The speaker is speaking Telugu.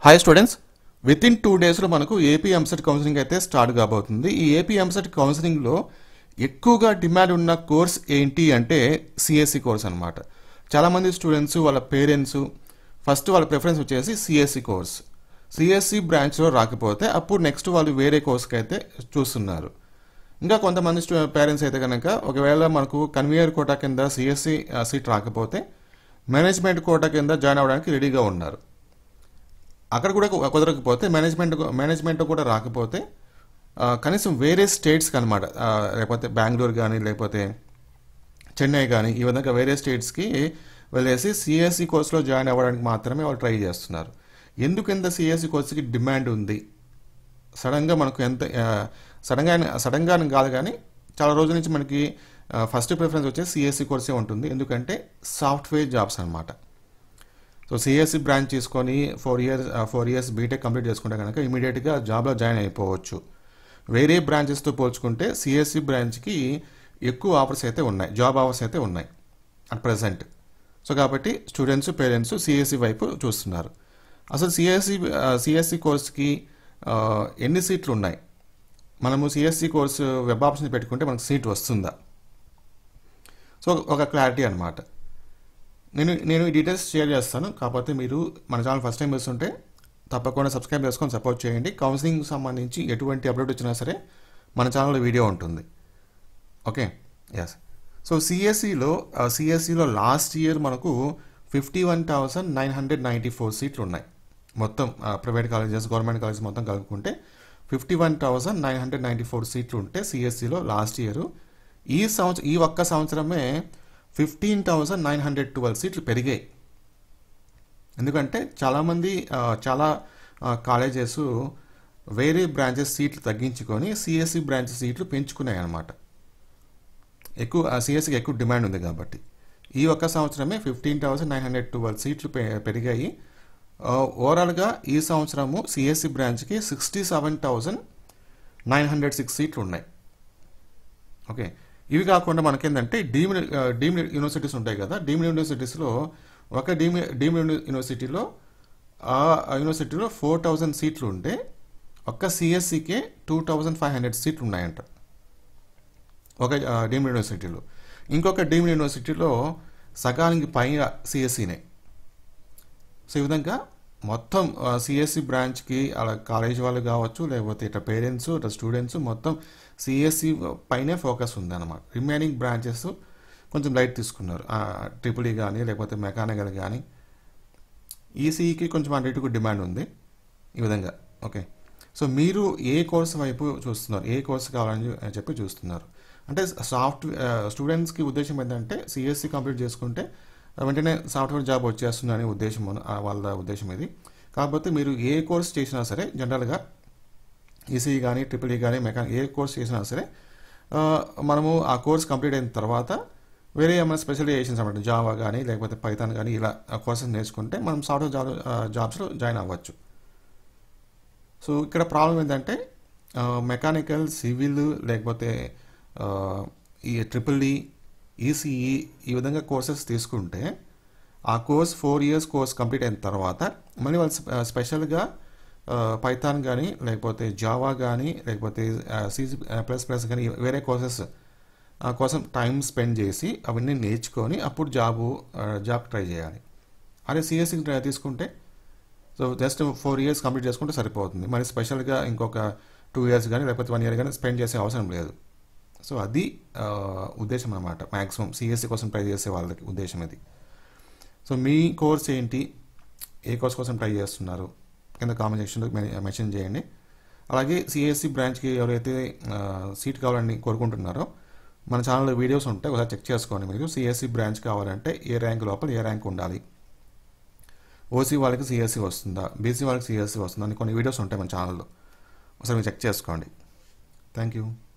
hi students within two డేస్లో మనకు ఏపీ ఎంసెట్ కౌన్సిలింగ్ అయితే స్టార్ట్ కాబోతుంది ఈ ఏపీ ఎంసెట్ కౌన్సిలింగ్లో ఎక్కువగా డిమాండ్ ఉన్న కోర్స్ ఏంటి అంటే సిఎస్సి కోర్స్ అనమాట చాలామంది స్టూడెంట్స్ వాళ్ళ పేరెంట్స్ ఫస్ట్ వాళ్ళ ప్రిఫరెన్స్ వచ్చేసి సిఎస్సి కోర్స్ సిఎస్సి బ్రాంచ్లో రాకపోతే అప్పుడు నెక్స్ట్ వాళ్ళు వేరే కోర్స్కి అయితే చూస్తున్నారు ఇంకా కొంతమంది స్టూ పేరెంట్స్ అయితే కనుక ఒకవేళ మనకు కన్వీనర్ కోటా కింద సిఎస్సి సీట్ రాకపోతే మేనేజ్మెంట్ కోటా కింద జాయిన్ అవ్వడానికి రెడీగా ఉన్నారు అక్కడ కూడా కు- కుదరకపోతే మేనేజ్మెంట్ మేనేజ్మెంట్ కూడా రాకపోతే ఆ, కనీసం వేరే స్టేట్స్కి అనమాట లేకపోతే బెంగళూరు కానీ లేకపోతే చెన్నై కానీ ఈ విధంగా వేరే స్టేట్స్కి వెళ్ళేసి సిఎస్సి కోర్సులో జాయిన్ అవ్వడానికి మాత్రమే వాళ్ళు ట్రై చేస్తున్నారు ఎందుకు ఇంత సిఎస్సి కోర్సుకి డిమాండ్ ఉంది సడన్గా మనకు ఎంత ఆ, సడన్గా సడన్గా అని కాదు కానీ చాలా రోజుల నుంచి మనకి ఆ, ఫస్ట్ ప్రిఫరెన్స్ వచ్చేసి సిఎస్సి కోర్సే ఉంటుంది ఎందుకంటే సాఫ్ట్వేర్ జాబ్స్ అనమాట సో సిఎస్సి బ్రాంచ్ తీసుకొని four years four years BTech complete చేసుకుంటే కనుక ఇమీడియట్గా జాబ్లో జాయిన్ అయిపోవచ్చు వేరే బ్రాంచెస్తో పోల్చుకుంటే సిఎస్సి బ్రాంచ్కి ఎక్కువ ఆఫర్స్ అయితే ఉన్నాయి జాబ్ ఆఫర్స్ అయితే ఉన్నాయి అట్ ప్రజెంట్ సో కాబట్టి స్టూడెంట్స్ పేరెంట్స్ సిఎస్సి వైపు చూస్తున్నారు అసలు సిఎస్సి సిఎస్సి కోర్స్కి ఆ, ఎన్ని సీట్లు ఉన్నాయి మనము సిఎస్సి కోర్సు వెబ్ ఆప్షన్ పెట్టుకుంటే మనకు సీట్ వస్తుందా సో ఒక క్లారిటీ అనమాట నేను నేను ఈ డీటెయిల్స్ షేర్ చేస్తాను కాకపోతే మీరు మన ఛానల్ ఫస్ట్ టైం వస్తుంటే తప్పకుండా సబ్స్క్రైబ్ చేసుకొని సపోర్ట్ చేయండి కౌన్సిలింగ్ సంబంధించి ఎటువంటి అప్డేట్ వచ్చినా సరే మన ఛానల్లో వీడియో ఉంటుంది ఓకే ఎస్ సో సిఎస్సిలో సిఎస్సిలో లాస్ట్ ఇయర్ మనకు fifty one thousand nine hundred ninety four సీట్లు ఉన్నాయి మొత్తం ప్రైవేట్ కాలేజెస్ గవర్నమెంట్ కాలేజెస్ మొత్తం కలుపుకుంటే fifty one thousand nine hundred ninety four సీట్లు ఉంటే సిఎస్సిలో లాస్ట్ ఇయర్ ఈ సంవత్సరం ఈ ఒక్క సంవత్సరమే fifteen thousand nine hundred twelve సీట్లు పెరిగాయి ఎందుకంటే చాలామంది ఆ, చాలా కాలేజెస్ వేరే బ్రాంచెస్ సీట్లు తగ్గించుకొని సిఎస్సి బ్రాంచ్ సీట్లు పెంచుకున్నాయి అన్నమాట ఎక్కువ సిఎస్సికి ఎక్కువ డిమాండ్ ఉంది కాబట్టి ఈ ఒక్క సంవత్సరమే fifteen thousand nine hundred twelve సీట్లు పె- పెరిగాయి ఆ, ఓవరాల్గా ఈ సంవత్సరము సిఎస్సి బ్రాంచ్కి sixty seven thousand nine hundred six సీట్లు ఉన్నాయి ఓకే ఇవి కాకుండా మనకేంటంటే డీమ్డ్ డీమ్డ్ యూనివర్సిటీస్ ఉంటాయి కదా డీమ్డ్ యూనివర్సిటీస్లో ఒక డీమ్ డీమ్డ్ యూనివర్సిటీలో ఆ యూనివర్సిటీలో ఫోర్ థౌజండ్ సీట్లు ఉంటే ఒక్క సిఎస్సికే టూ థౌజండ్ ఫైవ్ హండ్రెడ్ సీట్లు ఉన్నాయంట ఒక డీమ్డ్ యూనివర్సిటీలో ఇంకొక డీమ్డ్ యూనివర్సిటీలో సగానికి పైన సిఎస్సినే సో ఈ విధంగా మొత్తం సిఎస్సి బ్రాంచ్కి అలా కాలేజ్ వాళ్ళు కావచ్చు లేకపోతే ఇట్లా పేరెంట్స్ ఇట్లా స్టూడెంట్స్ మొత్తం సిఎస్సి పైనే ఫోకస్ ఉంది అనమాట రిమైనింగ్ బ్రాంచెస్ కొంచెం లైట్ తీసుకున్నారు ట్రిపుల్ ఈ కానీ లేకపోతే మెకానికల్ కానీ ఈసీఈకి కొంచెం అన్నిటికి డిమాండ్ ఉంది ఈ విధంగా ఓకే సో మీరు ఏ కోర్స్ వైపు చూస్తున్నారు ఏ కోర్స్ కావాలని చె- చెప్పి చూస్తున్నారు అంటే సాఫ్ట్వేర్ స్టూడెంట్స్కి ఉద్దేశం ఏంటంటే సిఎస్సి కంప్లీట్ చేసుకుంటే వెంటనే సాఫ్ట్వేర్ జాబ్ వచ్చేస్తుంది అనే ఉద్దేశం మన- ఆ వాళ్ళ ఉద్దేశం ఇది కాకపోతే మీరు ఏ కోర్స్ చేసినా సరే జనరల్గా ఈసీ కానీ ట్రిపుల్ ఈ కానీ మెకానిక్ ఏ కోర్స్ చేసినా సరే ఆ, మనము ఆ కోర్స్ కంప్లీట్ అయిన తర్వాత వేరే ఏమైనా స్పెషలైజేషన్స్ అనమాట జావా కానీ లేకపోతే పైథాన్ కానీ ఇలా కోర్సెస్ నేర్చుకుంటే మనం సాఫ్ట్వేర్ జాబ్ జాబ్స్లో జాయిన్ అవ్వచ్చు సో ఇక్కడ ప్రాబ్లం ఏంటంటే మెకానికల్ సివిల్ లేకపోతే ఆ, ఈ ట్రిపుల్ ఈ ఈసీఈ ఈ విధంగా కోర్సెస్ తీసుకుంటే ఆ course four years course complete అయిన తర్వాత మళ్ళీ వాళ్ళు స్పె- స్పెషల్గా పైథాన్ కానీ లేకపోతే జావా కానీ లేకపోతే సి ప్లస్ ప్లస్ కానీ వేరే కోర్సెస్ కోసం టైం స్పెండ్ చేసి అవన్నీ నేర్చుకొని అప్పుడు జాబు జాబ్ ట్రై చేయాలి అదే సిఎస్సి తీసుకుంటే so just four years complete చేసుకుంటే సరిపోతుంది మరి స్పెషల్గా ఇంకొక టూ ఇయర్స్ కానీ లేకపోతే వన్ ఇయర్ కానీ స్పెండ్ చేసే అవసరం లేదు సో అది ఆ, ఉద్దేశం అన్నమాట మ్యాక్సిమం సిఎస్సి కోసం ట్రై చేసే వాళ్ళకి ఉద్దేశం ఇది సో మీ కోర్స్ ఏంటి ఏ కోర్స్ కోసం ట్రై చేస్తున్నారు కింద కామెంట్ సెక్షన్లో మెన్షన్ చేయండి అలాగే సిఎస్సి బ్రాంచ్కి ఎవరైతే ఆ, సీట్ కావాలని కోరుకుంటున్నారో మన ఛానల్లో వీడియోస్ ఉంటాయి ఒకసారి చెక్ చేసుకోండి మీరు సిఎస్సి బ్రాంచ్ కావాలంటే ఏ ర్యాంక్ లోపల ఏ ర్యాంక్ ఉండాలి ఓసీ వాళ్ళకి సిఎస్సి వస్తుందా బీసీ వాళ్ళకి సిఎస్సి వస్తుందా అని కొన్ని వీడియోస్ ఉంటాయి మన ఛానల్లో ఒకసారి మీరు చెక్ చేసుకోండి థ్యాంక్ యూ